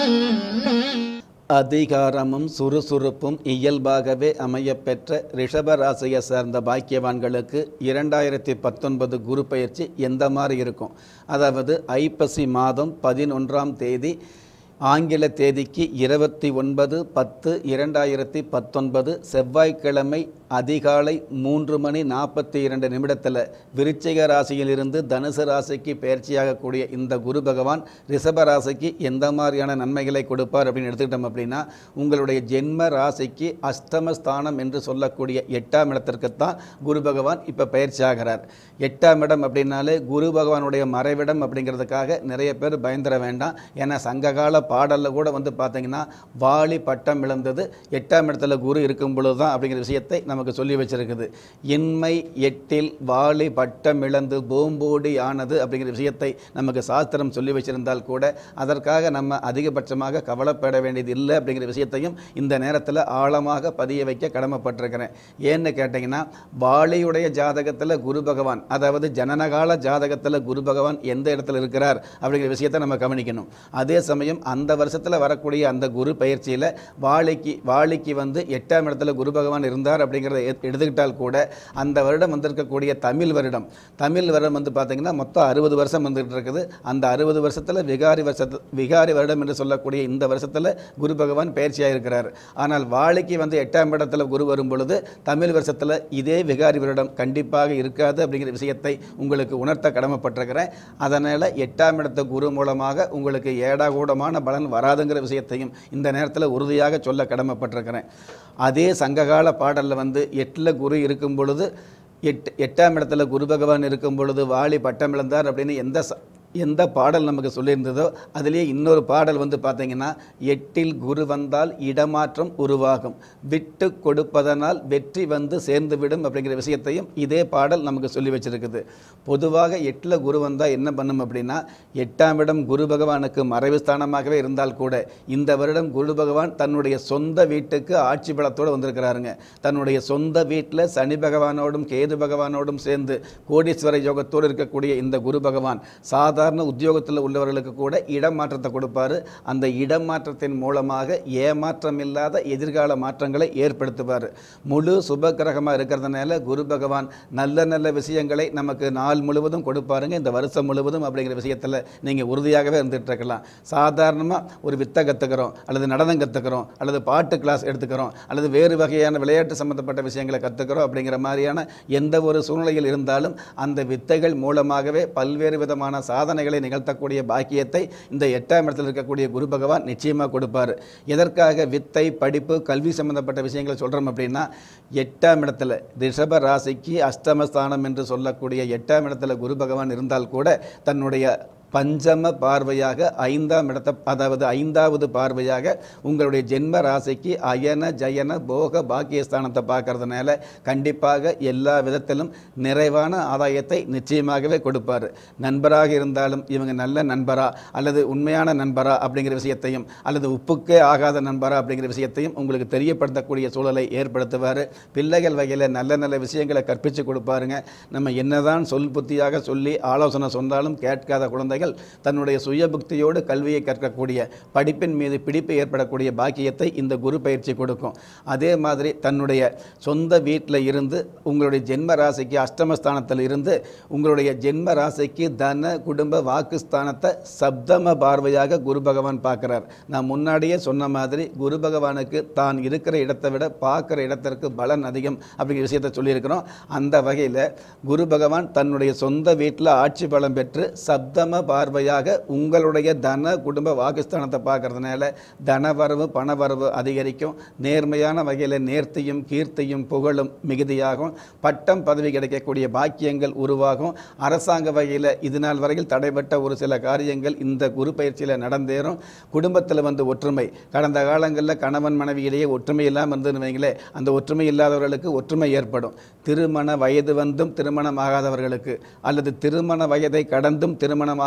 அதிகாரமும் சுறுசுறுப்பும் இயல்பாகவே அமையப்பெற்ற ரிஷப ராசியை சேர்ந்த பாக்கியவான்களுக்கு இரண்டாயிரத்தி பத்தொன்பது குரு பயிற்சி எந்த மாதிரி இருக்கும் அதாவது ஐப்பசி மாதம் பதினொன்றாம் தேதி ஆங்கில தேதிக்கு இருபத்தி ஒன்பது பத்து இரண்டாயிரத்தி பத்தொன்பது செவ்வாய்க்கிழமை அதிகாலை மூன்று மணி நாற்பத்தி இரண்டு நிமிடத்தில் விருச்சிக ராசியிலிருந்து தனுசு ராசிக்கு பயிற்சியாகக்கூடிய இந்த குரு பகவான் ரிஷப ராசிக்கு எந்த மாதிரியான நன்மைகளை கொடுப்பார் அப்படின்னு எடுத்துக்கிட்டோம் அப்படின்னா உங்களுடைய ஜென்ம ராசிக்கு அஷ்டம ஸ்தானம் என்று சொல்லக்கூடிய எட்டாம் இடத்திற்குத்தான் குரு பகவான் இப்போ பயிற்சி ஆகிறார் எட்டாம் இடம் அப்படின்னாலே குரு பகவானுடைய மறைவிடம் அப்படிங்கிறதுக்காக நிறைய பேர் பயந்துட வேண்டாம் ஏன்னா சங்ககால பாடலில் கூட வந்து பார்த்தீங்கன்னா வாலி பட்டம் இழந்தது எட்டாம் இடத்துல குரு இருக்கும் பொழுது தான் அப்படிங்கிற விஷயத்தை நமக்கு சொல்லி வச்சிருக்குது இன்மை எட்டில் வாலி பட்டம் இழந்து பூம்போடி ஆனது அப்படிங்கிற விஷயத்தை நமக்கு சாஸ்திரம் சொல்லி வச்சிருந்தால் கூட அதற்காக நம்ம அதிகபட்சமாக கவலைப்பட வேண்டியது இல்லை அப்படிங்கிற விஷயத்தையும் இந்த நேரத்தில் ஆழமாக பதிய வைக்க கடமைப்பட்டிருக்கிறேன் ஏன்னு கேட்டிங்கன்னா வாலியுடைய ஜாதகத்தில் குரு பகவான் அதாவது ஜனனகால ஜாதகத்தில் குரு பகவான் எந்த இடத்துல இருக்கிறார் அப்படிங்கிற விஷயத்தை நம்ம கவனிக்கணும் அதே சமயம் அந்த வருஷத்தில் வரக்கூடிய அந்த குரு பயிற்சியில் வாலிக்கு வாலிக்கு வந்து எட்டாம் இடத்துல குரு பகவான் இருந்தார் அப்படிங்கிறத எ- எடுத்துக்கிட்டால் கூட அந்த வருடம் வந்திருக்கக்கூடிய தமிழ் வருடம் தமிழ் வருடம் வந்து பார்த்தீங்கன்னா மொத்தம் அறுபது வருஷம் வந்துகிட்டு இருக்குது அந்த அறுபது வருஷத்தில் விகாரி வருஷத்து விகாரி வருடம் என்று சொல்லக்கூடிய இந்த வருஷத்தில் குரு பகவான் பயிற்சியாக இருக்கிறார் ஆனால் வாழைக்கு வந்து எட்டாம் இடத்துல குரு வரும் பொழுது தமிழ் வருஷத்தில் இதே விகாரி வருடம் கண்டிப்பாக இருக்காது அப்படிங்கிற விஷயத்தை உங்களுக்கு உணர்த்த கடமைப்பட்டிருக்கிறேன் அதனால் எட்டாம் இடத்த குரு மூலமாக உங்களுக்கு ஏடாகூடமான பலன் வராதுங்கிற விஷயத்தையும் இந்த நேரத்தில் உறுதியாக சொல்ல கடமைப்பட்டிருக்கிறேன் அதே சங்ககால பாடலில் வந்து எட்டில் குரு இருக்கும் பொழுது எட்டு எட்டாம் இடத்துல குரு பகவான் இருக்கும் பொழுது வாலி பட்டம் இழந்தார் அப்படின்னு எந்த ச- எந்த பாடல் நமக்கு சொல்லியிருந்ததோ அதுலேயே இன்னொரு பாடல் வந்து பார்த்தீங்கன்னா எட்டில் குரு வந்தால் இடமாற்றம் உருவாகும் விட்டு கொடுப்பதனால் வெற்றி வந்து சேர்ந்துவிடும் அப்படிங்கிற விஷயத்தையும் இதே பாடல் நமக்கு சொல்லி வச்சிருக்குது பொதுவாக எட்டில் குரு வந்தால் என்ன பண்ணும் அப்படின்னா எட்டாம் இடம் குரு பகவானுக்கு மறைவு ஸ்தானமாகவே இருந்தால் கூட இந்த வருடம் குரு பகவான் தன்னுடைய சொந்த வீட்டுக்கு ஆட்சி பலத்தோடு வந்திருக்கிறாருங்க தன்னுடைய சொந்த வீட்டில் சனி பகவானோடும் கேது பகவானோடும் சேர்ந்து கோடீஸ்வர யோகத்தோடு இருக்கக்கூடிய இந்த குரு பகவான் சாதாரண உத்தியோகத்தில் உள்ளவர்களுக்கு கூட இடமாற்றத்தை கொடுப்பாரு அந்த இடமாற்றத்தின் மூலமாக ஏமாற்றம் இல்லாத எதிர்கால மாற்றங்களை ஏற்படுத்துவார் முழு சுப கிரகமாக இருக்கிறதுனால குரு பகவான் நல்ல நல்ல விஷயங்களை நமக்கு நாள் முழுவதும் கொடுப்பாருங்க இந்த வருஷம் முழுவதும் அப்படிங்கிற விஷயத்தில் நீங்கள் உறுதியாகவே இருந்துட்டு இருக்கலாம் சாதாரணமாக ஒரு வித்தை கற்றுக்கிறோம் அல்லது நடனம் கற்றுக்கிறோம் அல்லது பாட்டு கிளாஸ் எடுத்துக்கிறோம் அல்லது வேறு வகையான விளையாட்டு சம்பந்தப்பட்ட விஷயங்களை கற்றுக்கிறோம் அப்படிங்கிற மாதிரியான எந்த ஒரு சூழ்நிலையில் இருந்தாலும் அந்த வித்தைகள் மூலமாகவே பல்வேறு விதமான சாதனைகளை நிகழ்த்தக்கூடிய பாக்கியத்தை இந்த எட்டாம் இடத்தில் இருக்கக்கூடிய குரு பகவான் நிச்சயமாக கொடுப்பார் எதற்காக வித்தை படிப்பு கல்வி சம்பந்தப்பட்ட விஷயங்களை சொல்கிறோம் அப்படின்னா எட்டாம் இடத்துல ரிஷப ராசிக்கு அஷ்டமஸ்தானம் என்று சொல்லக்கூடிய எட்டாம் இடத்துல குரு பகவான் இருந்தால் கூட தன்னுடைய பஞ்சம பார்வையாக ஐந்தாம் இடத்தை அதாவது ஐந்தாவது பார்வையாக உங்களுடைய ஜென்ம ராசிக்கு அயன ஜயன போக பாக்கியஸ்தானத்தை பார்க்கறதுனால கண்டிப்பாக எல்லா விதத்திலும் நிறைவான ஆதாயத்தை நிச்சயமாகவே கொடுப்பார் நண்பராக இருந்தாலும் இவங்க நல்ல நண்பரா அல்லது உண்மையான நண்பரா அப்படிங்கிற விஷயத்தையும் அல்லது உப்புக்கே ஆகாத நண்பரா அப்படிங்கிற விஷயத்தையும் உங்களுக்கு தெரியப்படுத்தக்கூடிய சூழலை ஏற்படுத்துவார் பிள்ளைகள் வகையில் நல்ல நல்ல விஷயங்களை கற்பித்து கொடுப்பாருங்க நம்ம என்னதான் சொல் புத்தியாக சொல்லி ஆலோசனை சொன்னாலும் கேட்காத குழந்தைகள் தன்னுடைய சுய புக்தியோடு கல்வியை கற்கக்கூடிய படிப்பின் மீது பிடிப்பு ஏற்படக்கூடிய பாக்கியத்தை இந்த குரு பயிற்சி கொடுக்கும் அதே மாதிரி தன்னுடைய சொந்த வீட்டில் இருந்து உங்களுடைய ஜென்ம ராசிக்கு அஷ்டமஸ்தானத்தில் இருந்து உங்களுடைய ஜென்ம ராசிக்கு தன குடும்ப வாக்குஸ்தானத்தை சப்தம பார்வையாக குரு பகவான் பார்க்குறார் நான் முன்னாடியே சொன்ன மாதிரி குரு பகவானுக்கு தான் இருக்கிற இடத்தை விட பார்க்குற இடத்திற்கு பலன் அதிகம் அப்படிங்கிற விஷயத்தை சொல்லியிருக்கிறோம் அந்த வகையில் குரு பகவான் தன்னுடைய சொந்த வீட்டில் ஆட்சி பலம் பெற்று சப்தம பார்வையாக உங்களுடைய தன குடும்ப வாக்குஸ்தானத்தை பார்க்கறதுனால தனவரவு பணவரவு அதிகரிக்கும் நேர்மையான வகையில் நேர்த்தியும் கீர்த்தியும் புகழும் மிகுதியாகும் பட்டம் பதவி கிடைக்கக்கூடிய பாக்கியங்கள் உருவாகும் அரசாங்க வகையில் இது நாள் வரையில் தடைபட்ட ஒரு சில காரியங்கள் இந்த குரு பயிற்சியில் நடந்தேறும் குடும்பத்தில் வந்து ஒற்றுமை கடந்த காலங்களில் கணவன் மனைவியிடையே ஒற்றுமை இல்லாமல் இருந்ததுன்னு வைங்களேன் அந்த ஒற்றுமை இல்லாதவர்களுக்கு ஒற்றுமை ஏற்படும் திருமண வயது வந்தும் திருமணமாகாதவர்களுக்கு அல்லது திருமண வயதை கடந்தும் திருமணமாக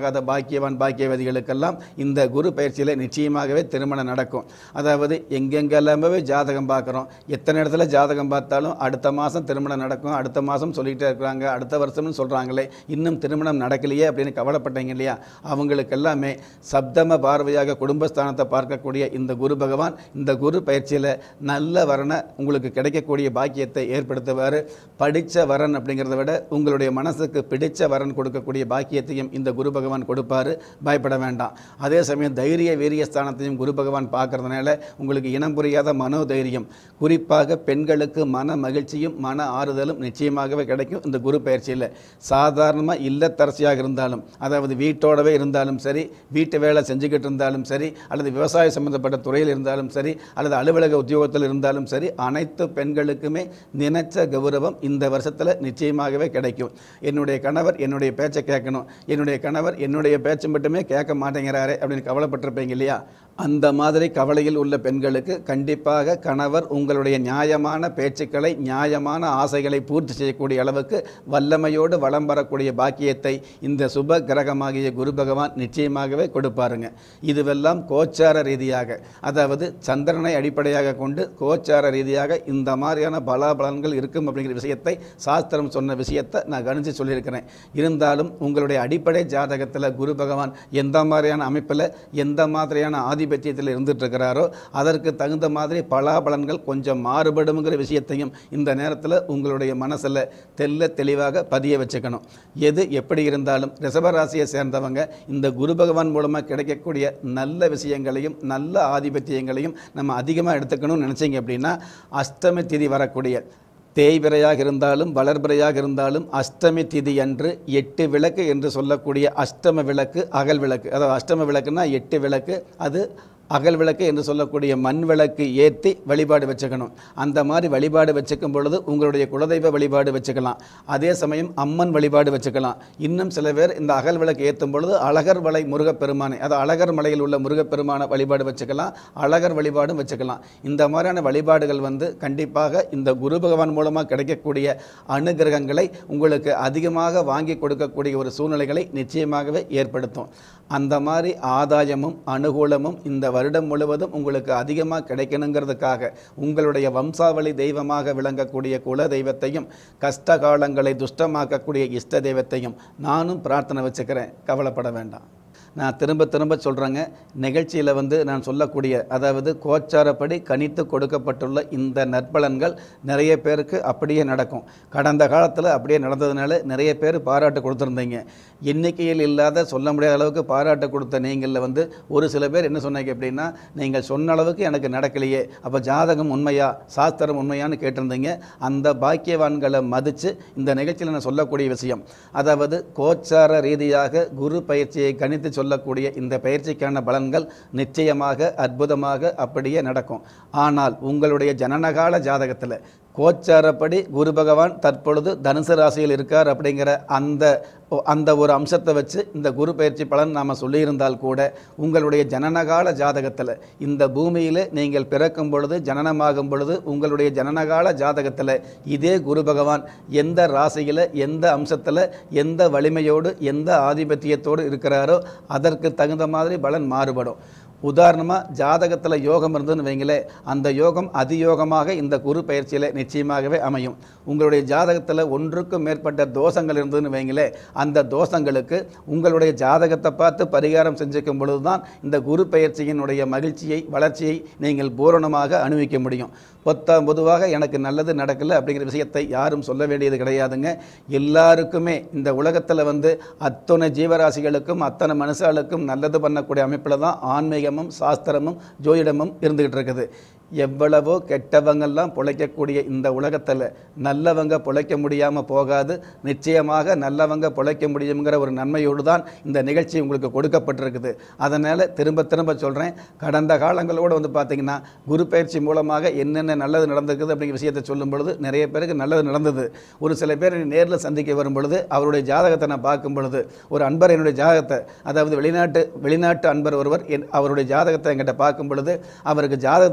ஆகாத பாக்கியவான் பாக்கியவதிகளுக்கெல்லாம் இந்த குரு பயிற்சியில் நிச்சயமாகவே திருமணம் நடக்கும் அதாவது எங்கெங்கெல்லாமே ஜாதகம் பார்க்குறோம் எத்தனை இடத்துல ஜாதகம் பார்த்தாலும் அடுத்த மாதம் திருமணம் நடக்கும் அடுத்த மாதம் சொல்லிகிட்டே இருக்கிறாங்க அடுத்த வருஷம்னு சொல்கிறாங்களே இன்னும் திருமணம் நடக்கலையே அப்படின்னு கவலைப்பட்டீங்க இல்லையா அவங்களுக்கு எல்லாமே சப்தம பார்வையாக குடும்பஸ்தானத்தை பார்க்கக்கூடிய இந்த குரு பகவான் இந்த குரு பயிற்சியில் நல்ல வரனை உங்களுக்கு கிடைக்கக்கூடிய பாக்கியத்தை ஏற்படுத்துவார் படித்த வரன் அப்படிங்கிறத விட உங்களுடைய மனசுக்கு பிடிச்ச வரன் கொடுக்கக்கூடிய பாக்கியத்தையும் இந்த குரு பகவான் கொடுப்பாரு பயப்பட வேண்டாம் அதே சமயம் தைரிய வீரிய ஸ்தானத்தையும் குரு பகவான் பார்க்கறதுனால உங்களுக்கு இனம் புரியாத மனோதைரியம் குறிப்பாக பெண்களுக்கு மன மகிழ்ச்சியும் மன ஆறுதலும் நிச்சயமாகவே கிடைக்கும் இந்த குரு பயிற்சியில் சாதாரணமாக இல்லத்தரசியாக இருந்தாலும் அதாவது வீட்டோடவே இருந்தாலும் சரி வீட்டு வேலை செஞ்சுக்கிட்டு இருந்தாலும் சரி அல்லது விவசாய சம்பந்தப்பட்ட துறையில் இருந்தாலும் சரி அல்லது அலுவலக உத்தியோகத்தில் இருந்தாலும் சரி அனைத்து பெண்களுக்குமே நினைச்ச கௌரவம் இந்த வருஷத்தில் நிச்சயமாகவே கிடைக்கும் என்னுடைய கணவர் என்னுடைய பேச்சை கேட்கணும் என்னுடைய கணவர் என்னுடைய பேச்சு மட்டுமே கேட்க மாட்டேங்கிறாரே அப்படின்னு கவலைப்பட்டிருப்பீங்க இல்லையா அந்த மாதிரி கவலையில் உள்ள பெண்களுக்கு கண்டிப்பாக கணவர் உங்களுடைய நியாயமான பேச்சுக்களை நியாயமான ஆசைகளை பூர்த்தி செய்யக்கூடிய அளவுக்கு வல்லமையோடு வளம் வரக்கூடிய பாக்கியத்தை இந்த சுப கிரகமாகிய குரு பகவான் நிச்சயமாகவே கொடுப்பாருங்க இதுவெல்லாம் கோச்சார ரீதியாக அதாவது சந்திரனை அடிப்படையாக கொண்டு கோச்சார ரீதியாக இந்த மாதிரியான பலாபலன்கள் இருக்கும் அப்படிங்கிற விஷயத்தை சாஸ்திரம் சொன்ன விஷயத்தை நான் கணிச்சு சொல்லியிருக்கிறேன் இருந்தாலும் உங்களுடைய அடிப்படை ஜாதகத்தில் குரு பகவான் எந்த மாதிரியான அமைப்பில் எந்த மாதிரியான ஆதிபத்தியத்தில் இருந்துட்டு இருக்கிறாரோ அதற்கு தகுந்த மாதிரி பலாபலன்கள் கொஞ்சம் மாறுபடுங்கிற விஷயத்தையும் இந்த நேரத்தில் உங்களுடைய மனசில் தெல்ல தெளிவாக பதிய வச்சுக்கணும் எது எப்படி இருந்தாலும் ரிஷபராசியை சேர்ந்தவங்க இந்த குரு பகவான் மூலமாக கிடைக்கக்கூடிய நல்ல விஷயங்களையும் நல்ல ஆதிபத்தியங்களையும் நம்ம அதிகமாக எடுத்துக்கணும்னு நினச்சிங்க அப்படின்னா அஷ்டமி திதி வரக்கூடிய தேய்பிரையாக இருந்தாலும் வளர்பிறையாக இருந்தாலும் அஷ்டமி திதி அன்று எட்டு விளக்கு என்று சொல்லக்கூடிய அஷ்டம விளக்கு அகல் விளக்கு அதாவது அஷ்டம விளக்குன்னா எட்டு விளக்கு அது அகல் விளக்கு என்று சொல்லக்கூடிய மண் விளக்கு ஏற்றி வழிபாடு வச்சுக்கணும் அந்த மாதிரி வழிபாடு வச்சுக்கும் பொழுது உங்களுடைய குலதெய்வ வழிபாடு வச்சுக்கலாம் அதே சமயம் அம்மன் வழிபாடு வச்சுக்கலாம் இன்னும் சில பேர் இந்த அகல் விளக்கு ஏற்றும் பொழுது அழகர் மலை முருகப்பெருமானை அது அழகர் மலையில் உள்ள முருகப்பெருமான வழிபாடு வச்சுக்கலாம் அழகர் வழிபாடும் வச்சுக்கலாம் இந்த மாதிரியான வழிபாடுகள் வந்து கண்டிப்பாக இந்த குரு பகவான் மூலமாக கிடைக்கக்கூடிய அனுகிரகங்களை உங்களுக்கு அதிகமாக வாங்கி கொடுக்கக்கூடிய ஒரு சூழ்நிலைகளை நிச்சயமாகவே ஏற்படுத்தும் அந்த மாதிரி ஆதாயமும் அனுகூலமும் இந்த வருடம் முழுவதும் உங்களுக்கு அதிகமாக கிடைக்கணுங்கிறதுக்காக உங்களுடைய வம்சாவளி தெய்வமாக விளங்கக்கூடிய குல தெய்வத்தையும் கஷ்ட காலங்களை துஷ்டமாக்கக்கூடிய இஷ்ட தெய்வத்தையும் நானும் பிரார்த்தனை வச்சுக்கிறேன் கவலைப்பட வேண்டாம் நான் திரும்ப திரும்ப சொல்கிறேங்க நிகழ்ச்சியில் வந்து நான் சொல்லக்கூடிய அதாவது கோச்சாரப்படி கணித்து கொடுக்கப்பட்டுள்ள இந்த நற்பலன்கள் நிறைய பேருக்கு அப்படியே நடக்கும் கடந்த காலத்தில் அப்படியே நடந்ததுனால நிறைய பேர் பாராட்டு கொடுத்துருந்தீங்க எண்ணிக்கையில் இல்லாத சொல்ல முடியாத அளவுக்கு பாராட்டு கொடுத்த நீங்களில் வந்து ஒரு சில பேர் என்ன சொன்னாங்க அப்படின்னா நீங்கள் சொன்ன அளவுக்கு எனக்கு நடக்கலையே அப்போ ஜாதகம் உண்மையா சாஸ்திரம் உண்மையான்னு கேட்டிருந்தீங்க அந்த பாக்கியவான்களை மதித்து இந்த நிகழ்ச்சியில் நான் சொல்லக்கூடிய விஷயம் அதாவது கோச்சார ரீதியாக குரு பயிற்சியை கணித்து சொல்லக்கூடிய இந்த பயிற்சிக்கான பலன்கள் நிச்சயமாக அற்புதமாக அப்படியே நடக்கும் ஆனால் உங்களுடைய ஜனனகால ஜாதகத்தில் கோச்சாரப்படி குரு பகவான் தற்பொழுது தனுசு ராசியில் இருக்கார் அப்படிங்கிற அந்த அந்த ஒரு அம்சத்தை வச்சு இந்த குரு பயிற்சி பலன் நாம் சொல்லியிருந்தால் கூட உங்களுடைய ஜனனகால ஜாதகத்தில் இந்த பூமியில் நீங்கள் பிறக்கும் பொழுது ஜனனமாகும் பொழுது உங்களுடைய ஜனனகால ஜாதகத்தில் இதே குரு பகவான் எந்த ராசியில் எந்த அம்சத்தில் எந்த வலிமையோடு எந்த ஆதிபத்தியத்தோடு இருக்கிறாரோ அதற்கு தகுந்த மாதிரி பலன் மாறுபடும் உதாரணமாக ஜாதகத்தில் யோகம் இருந்ததுன்னு வைங்களேன் அந்த யோகம் அதியோகமாக இந்த குரு பயிற்சியில் நிச்சயமாகவே அமையும் உங்களுடைய ஜாதகத்தில் ஒன்றுக்கும் மேற்பட்ட தோஷங்கள் இருந்ததுன்னு வைங்களேன் அந்த தோஷங்களுக்கு உங்களுடைய ஜாதகத்தை பார்த்து பரிகாரம் செஞ்சுக்கும் பொழுது தான் இந்த குரு பயிற்சியினுடைய மகிழ்ச்சியை வளர்ச்சியை நீங்கள் பூரணமாக அனுபவிக்க முடியும் பொத்த பொதுவாக எனக்கு நல்லது நடக்கலை அப்படிங்கிற விஷயத்தை யாரும் சொல்ல வேண்டியது கிடையாதுங்க எல்லாருக்குமே இந்த உலகத்தில் வந்து அத்தனை ஜீவராசிகளுக்கும் அத்தனை மனுஷாளுக்கும் நல்லது பண்ணக்கூடிய அமைப்பில் தான் ஆன்மீகமும் சாஸ்திரமும் ஜோதிடமும் இருந்துகிட்டு இருக்குது எவ்வளவோ கெட்டவங்கெல்லாம் பிழைக்கக்கூடிய இந்த உலகத்தில் நல்லவங்க பிழைக்க முடியாமல் போகாது நிச்சயமாக நல்லவங்க பிழைக்க முடியுங்கிற ஒரு நன்மையோடு தான் இந்த நிகழ்ச்சி உங்களுக்கு கொடுக்கப்பட்டிருக்குது அதனால் திரும்ப திரும்ப சொல்கிறேன் கடந்த காலங்களோடு வந்து பார்த்திங்கன்னா குரு பயிற்சி மூலமாக என்னென்ன நல்லது நடந்திருக்குது அப்படிங்கிற விஷயத்தை சொல்லும் பொழுது நிறைய பேருக்கு நல்லது நடந்தது ஒரு சில பேர் நேரில் சந்திக்க வரும் பொழுது அவருடைய ஜாதகத்தை நான் பார்க்கும் பொழுது ஒரு அன்பர் என்னுடைய ஜாதகத்தை அதாவது வெளிநாட்டு வெளிநாட்டு அன்பர் ஒருவர் என் அவருடைய ஜாதகத்தை என்கிட்ட பார்க்கும் பொழுது அவருக்கு ஜாதகத்தில் நான் சொல்லும்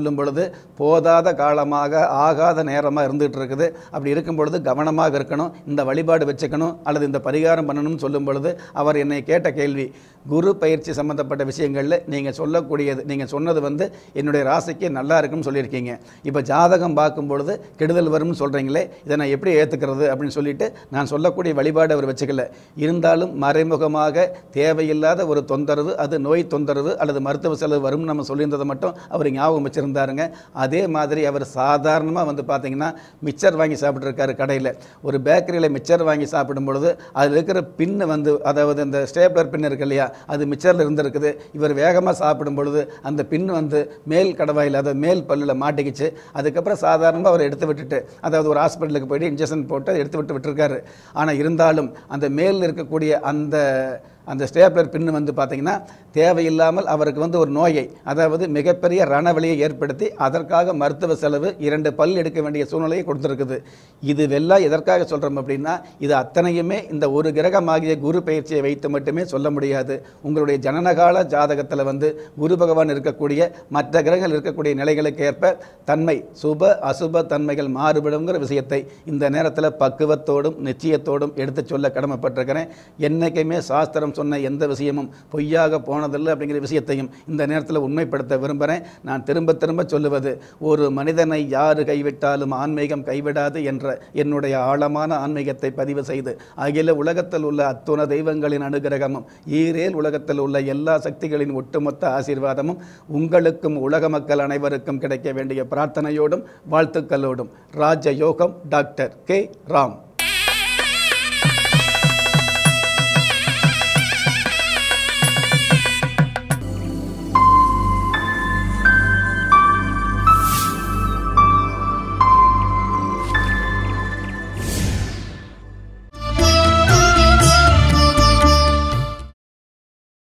சொல்லும் பொழுது போதாத காலமாக ஆகாத நேரமாக இருந்துகிட்டு இருக்குது அப்படி இருக்கும் பொழுது கவனமாக இருக்கணும் இந்த வழிபாடு வச்சுக்கணும் அல்லது இந்த பரிகாரம் பண்ணணும்னு சொல்லும் பொழுது அவர் என்னை கேட்ட கேள்வி குரு பயிற்சி சம்மந்தப்பட்ட விஷயங்களில் நீங்கள் சொல்லக்கூடியது நீங்கள் சொன்னது வந்து என்னுடைய ராசிக்கு நல்லா இருக்குன்னு சொல்லியிருக்கீங்க இப்போ ஜாதகம் பார்க்கும் பொழுது கெடுதல் வரும்னு சொல்கிறீங்களே இதை நான் எப்படி ஏற்றுக்கிறது அப்படின்னு சொல்லிட்டு நான் சொல்லக்கூடிய வழிபாடு அவர் வச்சுக்கல இருந்தாலும் மறைமுகமாக தேவையில்லாத ஒரு தொந்தரவு அது நோய் தொந்தரவு அல்லது மருத்துவ செலவு வரும்னு நம்ம சொல்லியிருந்ததை மட்டும் அவர் ஞாபகம் வச்சுருந்தாருங்க அதே மாதிரி அவர் சாதாரணமாக வந்து பார்த்தீங்கன்னா மிச்சர் வாங்கி சாப்பிட்ருக்காரு கடையில் ஒரு பேக்கரியில் மிச்சர் வாங்கி சாப்பிடும் பொழுது அதில் இருக்கிற பின்னு வந்து அதாவது இந்த ஸ்டேப்லர் பின் இருக்கு இல்லையா அது மிச்சரில் இருந்திருக்குது இவர் வேகமாக சாப்பிடும் பொழுது அந்த பின் வந்து மேல் கடவாயில் அதாவது மேல் பல்லில் மாட்டிக்கிச்சு அதுக்கப்புறம் சாதாரணமாக அவர் எடுத்து விட்டுட்டு அதாவது ஒரு ஹாஸ்பிட்டலுக்கு போயிட்டு இன்ஜெக்ஷன் போட்டு அதை எடுத்து விட்டு விட்டுருக்காரு ஆனால் இருந்தாலும் அந்த மேல் இருக்கக்கூடிய அந்த அந்த ஸ்டேப்லர் பின்னு வந்து பார்த்தீங்கன்னா தேவையில்லாமல் அவருக்கு வந்து ஒரு நோயை அதாவது மிகப்பெரிய ரணவலியை ஏற்படுத்தி அதற்காக மருத்துவ செலவு இரண்டு பல் எடுக்க வேண்டிய சூழ்நிலையை கொடுத்துருக்குது இது வெல்லாம் எதற்காக சொல்கிறோம் அப்படின்னா இது அத்தனையுமே இந்த ஒரு கிரகமாகிய குரு பயிற்சியை வைத்து மட்டுமே சொல்ல முடியாது உங்களுடைய ஜனனகால ஜாதகத்தில் வந்து குரு பகவான் இருக்கக்கூடிய மற்ற கிரகங்கள் இருக்கக்கூடிய நிலைகளுக்கு ஏற்ப தன்மை சுப அசுப தன்மைகள் மாறுபடுங்கிற விஷயத்தை இந்த நேரத்தில் பக்குவத்தோடும் நிச்சயத்தோடும் எடுத்துச் சொல்ல கடமைப்பட்டிருக்கிறேன் என்னைக்குமே சாஸ்திரம் சொன்ன எந்த விஷயமும் பொய்யாக போனதில்லை அப்படிங்கிற விஷயத்தையும் இந்த நேரத்தில் உண்மைப்படுத்த விரும்புகிறேன் நான் திரும்ப திரும்ப சொல்லுவது ஒரு மனிதனை யாரு கைவிட்டாலும் ஆன்மீகம் கைவிடாது என்ற என்னுடைய ஆழமான ஆன்மீகத்தை பதிவு செய்து அகில உலகத்தில் உள்ள அத்துண தெய்வங்களின் அனுகிரகமும் ஈரேல் உலகத்தில் உள்ள எல்லா சக்திகளின் ஒட்டுமொத்த ஆசீர்வாதமும் உங்களுக்கும் உலக மக்கள் அனைவருக்கும் கிடைக்க வேண்டிய பிரார்த்தனையோடும் வாழ்த்துக்களோடும் ராஜ யோகம் டாக்டர் கே ராம்